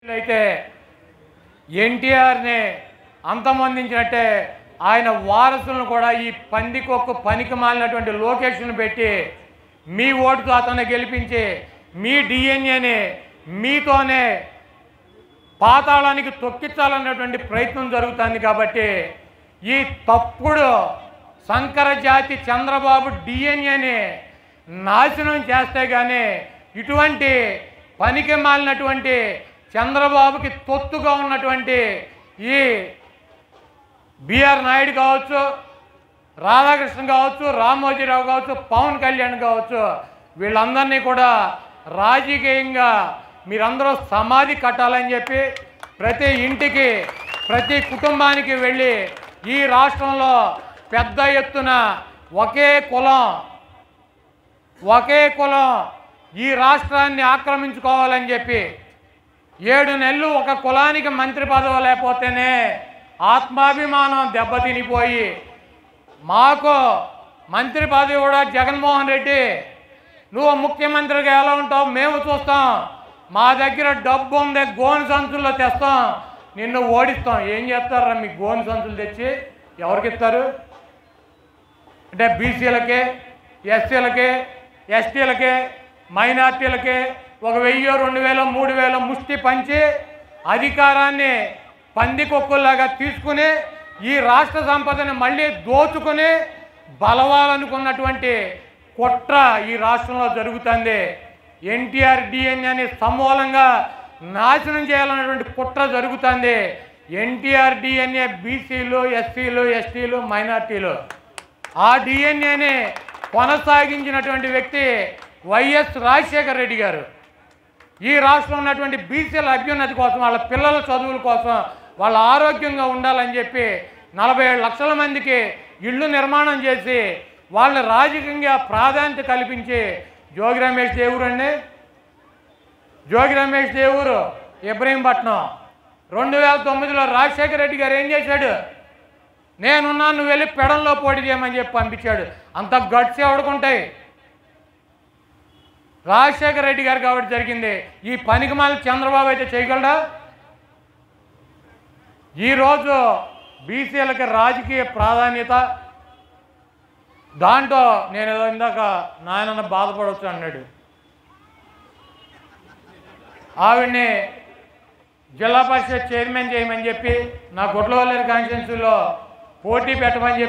అయితే ఎన్టీఆర్ని అంతమొందించినట్టే ఆయన వారసులను కూడా ఈ పందికొక్కు పనికి మాలినటువంటి లొకేషన్ పెట్టి మీ ఓటుతో అతన్ని గెలిపించి మీ డిఎన్ఏని మీతోనే పాతాళానికి తొక్కించాలన్నటువంటి ప్రయత్నం జరుగుతుంది కాబట్టి ఈ తప్పుడు సంకర జాతి చంద్రబాబు డిఎన్ఏని నాశనం చేస్తే కానీ ఇటువంటి పనికి మాలినటువంటి చంద్రబాబుకి తొత్తుగా ఉన్నటువంటి ఈ బిఆర్ నాయుడు కావచ్చు రాధాకృష్ణ కావచ్చు రామోజీరావు కావచ్చు పవన్ కళ్యాణ్ కావచ్చు వీళ్ళందరినీ కూడా రాజకీయంగా మీరందరూ సమాధి కట్టాలని చెప్పి ప్రతి ఇంటికి ప్రతి కుటుంబానికి వెళ్ళి ఈ రాష్ట్రంలో పెద్ద ఎత్తున ఒకే కులం ఒకే కులం ఈ రాష్ట్రాన్ని ఆక్రమించుకోవాలని చెప్పి ఏడు నెలలు ఒక కులానికి మంత్రి పదవి లేకపోతేనే ఆత్మాభిమానం దెబ్బతినిపోయి మాకు మంత్రి పదవి కూడా జగన్మోహన్ రెడ్డి నువ్వు ముఖ్యమంత్రిగా ఎలా ఉంటావు మేము చూస్తాం మా దగ్గర డబ్బు ఉంది గోను సంచుల్లో తెస్తాం నిన్ను ఓడిస్తాం ఏం చేస్తారా మీ గోను సంచులు తెచ్చి ఎవరికి ఇస్తారు అంటే బీసీలకి ఎస్సీలకి ఎస్టీలకి మైనార్టీలకి ఒక వెయ్యి రెండు వేలు మూడు వేలు ముష్టి పంచి అధికారాన్ని పందికొక్కుల్లాగా తీసుకుని ఈ రాష్ట్ర సంపదని మళ్ళీ దోచుకుని బలవాలనుకున్నటువంటి కుట్ర ఈ రాష్ట్రంలో జరుగుతుంది ఎన్టీఆర్ డిఎన్ఏని సమూలంగా నాశనం చేయాలన్నటువంటి కుట్ర జరుగుతుంది ఎన్టీఆర్ డిఎన్ఏ బీసీలు ఎస్సీలు ఎస్టీలు మైనార్టీలు ఆ డిఎన్ఏని కొనసాగించినటువంటి వ్యక్తి వైఎస్ రాజశేఖర రెడ్డి గారు ఈ రాష్ట్రంలో ఉన్నటువంటి బీసీల అభ్యున్నతి కోసం వాళ్ళ పిల్లల చదువుల కోసం వాళ్ళ ఆరోగ్యంగా ఉండాలని చెప్పి నలభై ఏడు లక్షల మందికి ఇళ్ళు నిర్మాణం చేసి వాళ్ళని రాజకీయంగా ప్రాధాన్యత కల్పించి జోగి రమేష్ దేవుడు అండి జోగి రమేష్ దేవుడు ఇబ్రహీంపట్నం రెండు వేల తొమ్మిదిలో రాజశేఖర రెడ్డి గారు ఏం చేశాడు నేనున్నా నువ్వు వెళ్ళి పెడంలో పోటీ చేయమని చెప్పి పంపించాడు అంత గట్స్ ఎవడుకుంటాయి రాజశేఖర రెడ్డి గారు కాబట్టి జరిగింది ఈ పనికిమాల చంద్రబాబు అయితే చేయగలడా ఈరోజు బీసీలకి రాజకీయ ప్రాధాన్యత దాంట్లో నేను ఏదో ఇందాక నాయనన్న బాధపడవచ్చు అన్నాడు ఆవిడ్ని జిల్లా పరిషత్ చైర్మన్ చేయమని చెప్పి నా గుడ్లవల్లేరు కాన్స్టిట్యున్సీలో పోటీ పెట్టమని చెప్పి